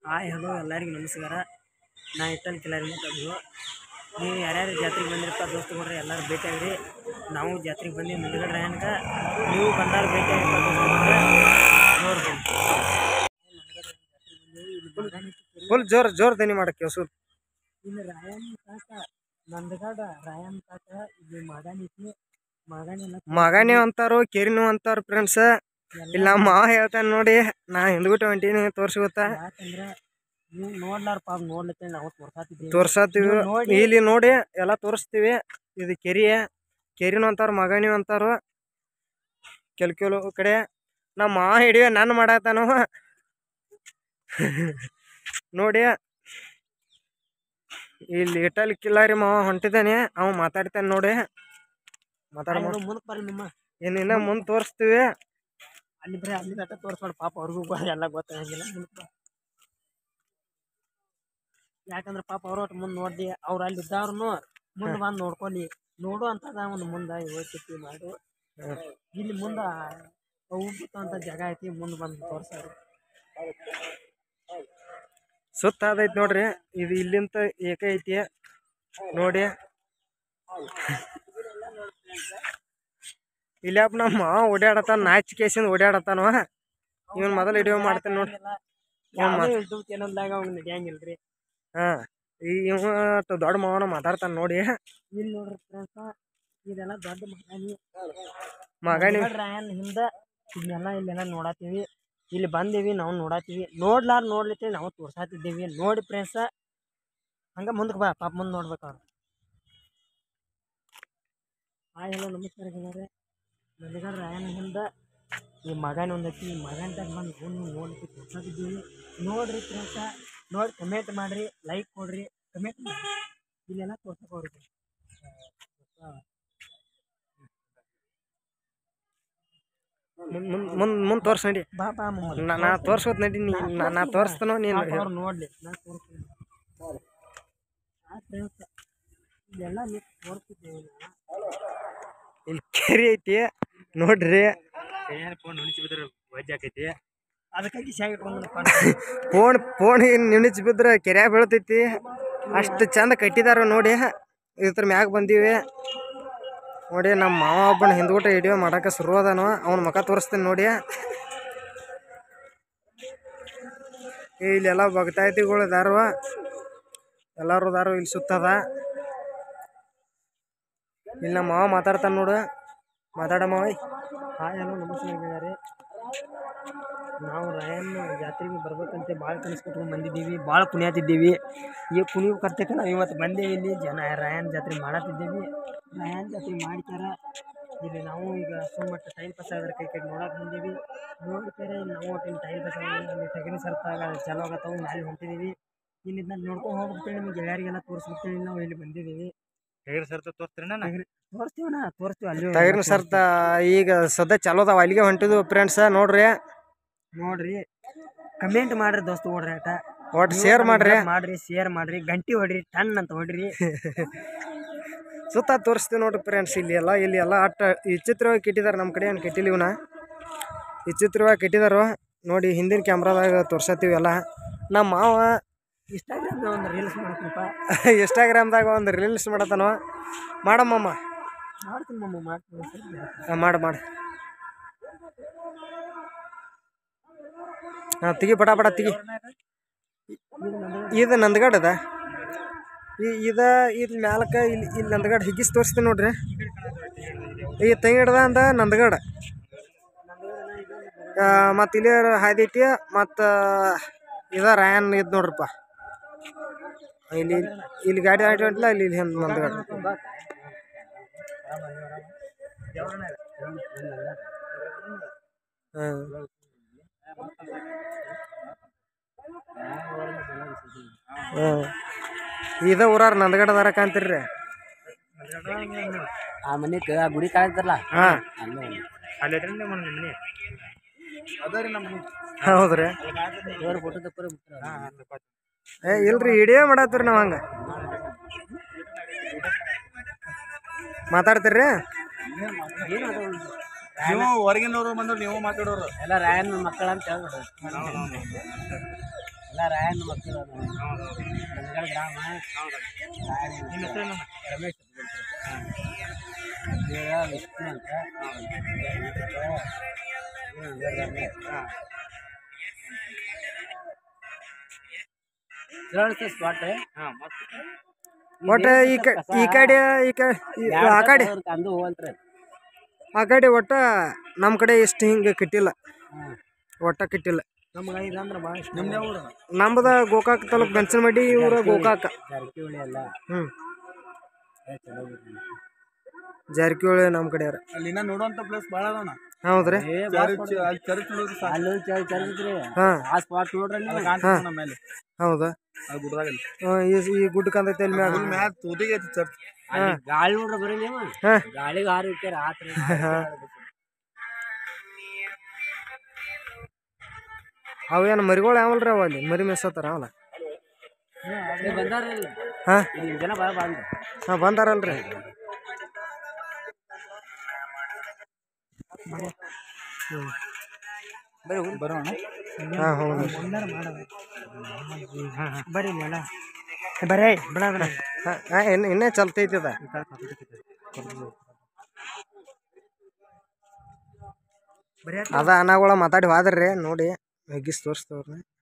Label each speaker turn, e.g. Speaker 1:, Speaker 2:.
Speaker 1: Hi hello ಎಲ್ಲರಿಗೂ ನಮಸ್ಕಾರ ನಾ ಇಟ್ಟಲ್ ಕಿಲಾರಿ ಮಾತಾಡೋದು ನೀವು ಯಾರ್ಯಾರು ಜಾತ್ರೆಗೆ ಬಂದಿರಪ್ಪ ದೋಸ್ತುಗಳ್ರಿ ಎಲ್ಲರೂ ಭೇಟಿಯಾಗ್ರಿ ನಾವು ಜಾತ್ರೆಗೆ ಬಂದು ಮುಂದ್ಗಡೆ ರಾಯನ್ಕ ನೀವು ಬಂದಾರ ಭೇಟಿಯಾಗಿಪ್ಪ ದೋಸ್ತುಗಳ್ರಿ ನೋಡ್ರಿ
Speaker 2: ಫುಲ್ ಜೋರ್ ಜೋರ್ ದನಿ ಮಾಡಕ್ಕೆ ಕೇಳ್ಸು
Speaker 1: ಇಲ್ಲಿ ರಾಯನ್ ಕಾಕ ನಂದಗಡ ರಾಯನ್ ಕಾಕ ಇಲ್ಲಿ ಮಗನಿತಿ ಮಗನೆಲ್ಲ
Speaker 2: ಮಗನೇ ಅಂತಾರು ಕೆರಿನೂ ಅಂತಾರ ಫ್ರೆಂಡ್ಸ್ ಇಲ್ಲ ನಮ್ಮ ಮಾವ ಹೇಳ್ತಾನೆ ನೋಡಿ ನಾ ಹಿಂದ್ಬಿಟ್ಟು ಹೊಂಟೀನಿ ತೋರ್ಸಿ ಗೊತ್ತಾ
Speaker 1: ಯಾಕಂದ್ರೆ ನೀವು ನೋಡ್ಲಾರ ಪಾಪ ನೋಡ್ಲಿಕ್ಕೆ ನಾವು ತೋರ್ಸಾತಿದ್ವಿ
Speaker 2: ತೋರ್ಸತ್ತೀವಿ
Speaker 1: ನೀವು ನೋಡಿ.
Speaker 2: ಇಲ್ಲಿ ನೋಡಿ ಎಲ್ಲ ತೋರಿಸ್ತೀವಿ ಇದು ಕೆರಿ ಕೆರಿನೂ ಅಂತಾರ ಮಗನೂ ಅಂತಾರು ಕೆಲ ಕೆಲವು ಕಡೆ ನಮ್ಮ ಮಾವ ಹಿಡಿಯ ನನ್ನ ಮಾಡತ್ತಾನು ನೋಡಿ ಇಲ್ಲಿ ಇಟಲ್ ಕಿಲ್ಲಾರಿ ಮಾವ ಹೊಂಟಿದ್ದಾನೆ ಅವ ಮಾತಾಡ್ತಾನೆ ನೋಡಿ ಮಾತಾಡ
Speaker 1: ಮುಂದಕ್ಕೆ ಬರ್ರಿ ನಿಮ್ಮ
Speaker 2: ಏನ್ ಇನ್ನ ಮುಂದೆ ತೋರಿಸ್ತೀವಿ
Speaker 1: ಅಲ್ಲಿ ಬರೀ ಅಲ್ಲಿ ಗಟ್ಟ ತೋರಿಸ್ಬೇಡ ಪಾಪ ಅವ್ರಿಗೂ ಬ- ಎಲ್ಲ ಗೊತ್ತಾಗಂಗಿಲ್ಲ ಮುಂದಕ್ಕೆ ಬಾ. ಯಾಕಂದ್ರೆ ಪಾಪ ಅವ್ರ ಒಟ್ಟು ಮುಂದೆ ನೋಡಿ ಅವ್ರು ಅಲ್ಲಿ ಇದ್ದವ್ರು ಮುಂದೆ ಬಂದು ನೋಡ್ಕೊಳ್ಳಿ ನೋಡು ಅಂತದ ಒಂದು ಮುಂದೆ ಯೋಚಿಸಿ ಮಾಡು ಇಲ್ಲಿ ಮುಂದೆ ಅಂತ ಜಾಗ ಐತಿ ಮುಂದೆ ಬಂದು ತೋರ್ಸಾರು
Speaker 2: ಸುತ್ತ ಅದೈತಿ ನೋಡ್ರಿ ಇದು ಇಲ್ಲಿಂತ ಏಕ ಐತಿ ನೋಡಿ ಇಲ್ಲಾಪ ನಮ್ಮ ಮಾವ ಓಡಾಡತಾನ ನಾಚಿಕೇಸಿಂದ ಓಡಾಡತಾನವ ಇವನ್ ಮೊದಲು ವಿಡಿಯೋ ಮಾಡ್ತಾನೆ ನೋಡಿ
Speaker 1: ಯೂಟ್ಯೂಬ್ ಚಾನಲ್ದಾಗ ಅವ್ನು ನಡೆಯಂಗಿಲ್ರಿ
Speaker 2: ಹಾ ಈ ಇವ ಅಷ್ಟ್ ದೊಡ್ಡ ಮಾವನ ಮಾತಾಡ್ತಾನ ನೋಡಿ
Speaker 1: ಇಲ್ಲಿ ನೋಡ್ರಿ ಫ್ರೆಂಡ್ಸ ಇದೆಲ್ಲ ದೊಡ್ಡ ಮಗಾನಿ
Speaker 2: ಮಗನಿ
Speaker 1: ರಾಯನ್ ಹಿಂದ ಇದನ್ನೆಲ್ಲ ಇಲ್ಲೆಲ್ಲ ನೋಡತ್ತೀವಿ ಇಲ್ಲಿ ಬಂದೀವಿ ನಾವು ನೋಡತ್ತೀವಿ ನೋಡ್ಲಾರ ನೋಡ್ಲಿಕ್ಕೆ ನಾವು ತೋರ್ಸಾತಿದ್ದೀವಿ ನೋಡಿ ಫ್ರೆಂಡ್ಸ ಹಂಗ ಮುಂದಕ್ಕೆ ಬಾ ಪಾಪ ಮುಂದೆ ನೋಡ್ಬೇಕು ಅವ್ರು ಹಾಯ್ ಹಲೋ ನಮಸ್ಕಾರ ಗೆಳೆಯರೆ ನನಗರ ರಾಯನ್ ಹಿಂದ ಈ ಮಗನ ಒಂದೈತಿ ಈ ಮಗನ್ದಾಗ ಬಂದು ಬಂದು ನೋಡ್ಲಿಕ್ಕೆ ತೋರ್ಸಾತಿದ್ದೀವಿ ನೋಡ್ರಿ ಫ್ರೆಂಡ್ಸ ನೋಡಿ ಕಮೆಂಟ್ ಮಾಡ್ರಿ ಲೈಕ್ ಕೊಡ್ರಿ ಕಮೆಂಟ್ ಮಾಡಿ ಇಲ್ಲೆಲ್ಲ ತೋರ್ಸಕ್ಕೆ ಅವ್ರಿಗೆ
Speaker 2: ಮುಂದ್ ಮುಂದ್ ಮುಂದ್ ತೋರ್ಸ್ ನಡಿ
Speaker 1: ಬಾ ಬಾ ಮೊಮ್ಮಗ.
Speaker 2: ನಾ- ನಾ ತೋರ್ಸೋದ್ ನಡಿ ನೀ ನಾ- ನಾ ತೋರಿಸ್ತಾನೋ ನೀನು
Speaker 1: ಪಾಪ ಅವ್ರು ನೋಡ್ಲಿ ನಾ ತೋರಿಸ್ತೀನಿ ಆ friends ಇದೆಲ್ಲ ನೀವು ತೋರಿಸ್ತಿದ್ದೇವೆ
Speaker 2: ಇಲ್ಲಿ ಕೆರಿ ಐತಿ ನೋಡ್ರಿ
Speaker 1: ಅದಕ್ಕಾಗಿ ಶಾಗ್ ಇಟ್ಕೊಂಡು
Speaker 2: ಫೋನ್ ಫೋನ್ ನಿಣಿಚ್ ಬಿದ್ರೆ ಕೆರ್ಯಾಗ ಬೀಳ್ತೈತಿ ಅಷ್ಟು ಚಂದ ಕಟ್ಟಿದಾರ ನೋಡಿ ಇದ್ರ ಮ್ಯಾಗ ಬಂದೀವಿ ನೋಡಿ ನಮ್ಮ ಮಾವ ಒಬ್ಬನ ಹಿಂದ್ಗೂಟ ವಿಡಿಯೋ ಮಾಡಕ್ಕೆ ಶುರು ಅದಾನು ಅವ್ನ ಮುಖ ತೋರಿಸ್ತೀನಿ ನೋಡಿ ಇಲ್ಲೆಲ್ಲ ಭಕ್ತಾಯ್ತಿಗಳು ಇದಾರವ ಎಲ್ಲರೂ ಅದಾರು ಇಲ್ಲಿ ಸುತ್ತದ ಇಲ್ಲಿ ನಮ್ಮ ಮಾವ ಮಾತಾಡ್ತಾನೆ ನೋಡು ಮಾತಾಡ ಮಾವ
Speaker 1: ಹಾಯ್ ಹಲೋ ನಮಸ್ಕಾರ ಗೆಳೆಯರೆ ನಾವು ರಾಯನ್ ಜಾತ್ರೆಗೆ ಬರ್ಬೇಕಂತ ಭಾಳ ಕನಸ್ಕೊಟ್ಕೊಂಡು ಬಂದಿದ್ದೀವಿ ಭಾಳ ಕುಣಿಯತ್ತಿದ್ದೀವಿ ಈ ಕುಣಿಯೋ ಕರ್ತಕ್ಕೆ ನಾವು ಇವತ್ತು ಬಂದೇವಿ ಇಲ್ಲಿ ಜನ ರಾಯನ್ ಜಾತ್ರೆ ಮಾಡತ್ತಿದ್ದೀವಿ ರಾಯನ್ ಜಾತ್ರೆ ಮಾಡ್ತಾರ ಇಲ್ಲಿ ನಾವು ಈಗ ಸುಮ್ಮಟ್ಟ ಟೈಮ್ ಪಾಸ್ ಆದ್ರೆ ಕೈ ಕೈ ನೋಡಕ್ಕೆ ಬಂದೀವಿ ನೋಡ್ತಾರೆ ನಾವು ಒಟ್ಟಿನ ಟೈಮ್ ಪಾಸ್ ಆಗಿ ಅಲ್ಲಿ ಟಗರಿ ಸರ್ತಾಗ ಚಲೋ ಆಗತ್ತವು ಮ್ಯಾಲೆ ಹೊಂಟಿದ್ದೀವಿ ಇನ್ನು ಇದನ್ನ ನೋಡ್ಕೊಂಡು ಹೋಗ್ಬಿಡ್ತೇವೆ ನಿಮ್ಗೆ ಗೆಳೆಯರಿಗೆಲ್ಲ ತೋರಿಸ್ಬಿಡ್ತೇವೆ ನಾವು ಇಲ್ಲಿ ಬಂದಿದ್ದೀವಿ ತೋರಿಸ್ತೀವಣ್ಣ ತೋರಿಸ್ತೀವಿ ಅಲ್ಲಿ
Speaker 2: ಟೈರ್ನ ಸರ್ತ ಈಗ ಸದ್ಯ ಚಲೋ ಅದಾವ ಅಲ್ಲಿಗೆ ಹೊಂಟಿದ್ವು ಫ್ರೆಂಡ್ಸ್ ನೋಡ್ರಿ
Speaker 1: ನೋಡ್ರಿ ಕಮೆಂಟ್ ಮಾಡ್ರಿ ದೋಸ್ತ ಓಡ್ರಿ ಆಟ
Speaker 2: ಒಟ್ಟು ಶೇರ್ ಮಾಡ್ರಿ
Speaker 1: ಮಾಡ್ರಿ ಶೇರ್ ಮಾಡ್ರಿ ಗಂಟಿ ಹೊಡ್ರಿ ಟನ್ ಅಂತ ಹೊಡ್ರಿ
Speaker 2: ಸುತ್ತ ತೋರಿಸ್ತೀವಿ ನೋಡ್ರಿ ಫ್ರೆಂಡ್ಸ್ ಇಲ್ಲಿ ಎಲ್ಲ ಇಲ್ಲಿ ಎಲ್ಲ ಅಟ್ಟ ವಿಚಿತ್ರವಾಗಿ ಕೆಟ್ಟಿದಾರೆ ನಮ್ಮ ಕಡೆ ಏನು ಕೆಟ್ಟಿಲ್ಲ ಇವನ ವಿಚಿತ್ರವಾಗಿ ಕೆಟ್ಟಿದಾರು ನೋಡಿ ಹಿಂದಿನ ಕ್ಯಾಮ್ರಾದಾಗ ತೋರ್ಸತ್ತೀವಿ ಎಲ್ಲ ನಮ್ಮ ಮಾವ
Speaker 1: ಇನ್ಸ್ಟಾಗ್ರಾಮ್ ಒಂದು ರೀಲ್ಸ್ ಮಾಡ್ತೀನಪ್ಪ
Speaker 2: ಇನ್ಸ್ಟಾಗ್ರಾಮ್ದಾಗ ಒಂದು ರೀಲ್ಸ್ ಮಾಡತ್ತಾನ ಮಾಡಮ್ಮಮ್ಮ
Speaker 1: ಮಾಡ್ತೀನಿ ಮಮ್ಮ ಮಾಡ್ತೀನಿ ಸ್ವಲ್ಪ.
Speaker 2: ಹಾಂ ಮಾಡು ಮಾಡು ಹಾಂ ತೆಗಿ ಪಟ ಪಟ ತೆಗಿ ಇದು ನಂದಗಡ್ ಅದ ಈ ಇದ ಇಲ್ಲಿ ಮ್ಯಾಲಕ್ಕ ಇಲ್ಲಿ ಇಲ್ಲಿ ನಂದಗಡ್ ಹಿಗ್ಗಿಸ್ ತೋರಿಸ್ತೀನಿ ನೋಡ್ರಿ ಈ ತಂಗಿಡ್ದ ಅಂದ ನಂದಗಡ ಮತ್ತು ಇಲ್ಲಿ ಹಾದಿ ಐತಿ ಮತ್ತು ಇದ ರಾಯನ್ ಇದು ನೋಡ್ರಪ್ಪ ಇಲ್ಲಿ ಇಲ್ಲಿ ಗಾಡಿ ಆಟ ಹೊಂಟಿಲ್ಲ ಇಲ್ಲಿ ಇಲ್ಲಿ ಹಿಂದೆ ನಂದಗಡ ಹಾಂ ಹಾಂ ಇದ ಊರಾರ ನಂದಗಡದಾರ ಕಾಂತೀರ್ರಿ
Speaker 1: ಆ ಮನೆಗೆ ಆ ಗುಡಿ ಕಾಯ್ತಾರಲ್ಲ
Speaker 2: ಹಾಂ ಹೌದ್ರಿ
Speaker 1: ದೇವ್ರ ಫೋಟೋ ತಕ್ಕೋರಿ
Speaker 2: ಏ ಇಲ್ರಿ ವಿಡಿಯೋ ಮಾಡತ್ತೀರಿ ನಾವು ಹಂಗೆ ಮಾತಾಡ್ತೀರಿ
Speaker 3: ನೀವು ಹೊರಗಿನವ್ರು ಬಂದ್ರು ನೀವು ಮಾತಾಡೋರು
Speaker 1: ಎಲ್ಲ ರಾಯನ್ ಮಕ್ಕಳ ಅಂತ ಹೇಳ್ಬಿಡು ಎಲ್ಲ ರಾಯಣ್ಣ ಮಕ್ಕಳು ನಂದಗಡ ಗ್ರಾಮ ರಾಯಣ್ಣ
Speaker 3: ನಿಮ್ಮ ಹೆಸರೇನು
Speaker 1: ರಮೇಶ್ ಇವ್ರ ವಿಷ್ಣು ಅಂತ ಸ್ಪಾಟ್
Speaker 3: ಹಾಂ ಮತ್ತೆ
Speaker 2: ಒಟ್ಟ ಈ ಕ ಈ ಕಡೆ ಈ ಕಡೆ ಈ- ಆ ಕಡೆ
Speaker 1: ಅಂದು ಹೋಲ್ತ್ರಿ
Speaker 2: ಆ ಕಡೆ ಒಟ್ಟ ನಮ್ಮ ಕಡೆ ಎಷ್ಟು ಹಿಂಗೆ ಕಟ್ಟಿಲ್ಲ
Speaker 1: ಹಾಂ
Speaker 2: ಒಟ್ಟ ಕಟ್ಟಿಲ್ಲ
Speaker 1: ನಮ್ಗೆ ಇದಂದ್ರೆ ಭಾಳ ಇಷ್ಟ ನಿಮ್ದು ಯಾವ ಊರು
Speaker 2: ನಮ್ದ ಗೋಕಾಕ್ ತಾಲೂಕ್ ಬೆನ್ಸನಮಡಿ ಇವ್ರ ಗೋಕಾಕ
Speaker 1: ಜಾರಕಿಹೊಳಿ ಎಲ್ಲ
Speaker 2: ಹ್ಞೂ
Speaker 1: ಏ, ಚಲೋ ಬಿಡ್ರಿ.
Speaker 2: ಜಾರಕಿಹೊಳಿ ನಮ್ಮ ಕಡೆ ಯಾರ
Speaker 3: ಅಲ್ಲಿ ಇನ್ನ ನೋಡುವಂತ ಪ್ಲೇಸ್ ಭಾಳ ಅದಾವಣ
Speaker 2: ಹೌದ್ರಿ
Speaker 1: ಏ, ಬಾಳ್
Speaker 3: ಚರ್ಚ್ ಅಲ್ಲಿ ಚರ್ಚ್ ನೋಡಿದ್ರೆ ಸಾಕು
Speaker 1: ಅಲ್ಲಿ ಚರ್ಚ್ ಚರ್ಚ್ರಿ
Speaker 2: ಹಾಂ
Speaker 1: ಆ ಸ್ಪಾಟ್ ನೋಡ್ರಿ ನೀವು
Speaker 3: ಅಲ್ಲಿ ಕಾಣ್ತದೆ ನಮ್ಮ ಮೇಲೆ
Speaker 2: ಹೌದಾ
Speaker 3: ಅಲ್ಲಿ ಗುಡ್ದಾಗಲ್ಲಿ
Speaker 2: ಆ, ಈ ಈ ಗುಡ್ಡ ಕಂದೈತೆ ಅಲ್ಲಿ ಮ್ಯಾಗ
Speaker 3: ಮ್ಯಾತ್ ತೂತಿಗೆ ಐತಿ ಚರ್ಚ್
Speaker 1: ಅಲ್ಲಿ ಗಾಳಿ ನೋಡ್ರಿ ಬರೀ ನೀವು
Speaker 2: ಹಾ.
Speaker 1: ಗಾಳಿಗೆ ಹಾರಿ ಇರ್ತೀರ ಆತ್ರಿ
Speaker 2: ಅವೇನು ಮರಿಗಳು ಯಾವಲ್ರಿ ಅವ ಅಲ್ಲಿ ಮರಿ ಮೆಸ್ಸತ್ತಾರ ಅವಲ್ಲ
Speaker 1: ನೀವು ಬಂದಾರ್ರಿ ಇಲ್ಲಿ
Speaker 2: ಹಾಂ
Speaker 1: ಇಲ್ಲಿ ಜನ ಭಾಳ ಬಂದು
Speaker 2: ಹಾಂ ಬಂದಾರಲ್ರಿ
Speaker 3: ಬರೋಣ
Speaker 2: ಹಾಂ ಹೌದು
Speaker 1: ಬರ್ರಿ ಮೇಲ ಬರೇ ಬಿಡ ಬಿಡ
Speaker 2: ಹಾಂ ಇನ್ನು ಇನ್ನೇ ಚಲ್ತೈತಿ ಅದ ಅದ ಅನ್ನಗಳ ಮಾತಾಡಿ ಹೋದ್ರಿ ನೋಡಿ ಹೆಗ್ಗಿಸ್ ತೋರಿಸ್ತವ್ರಿ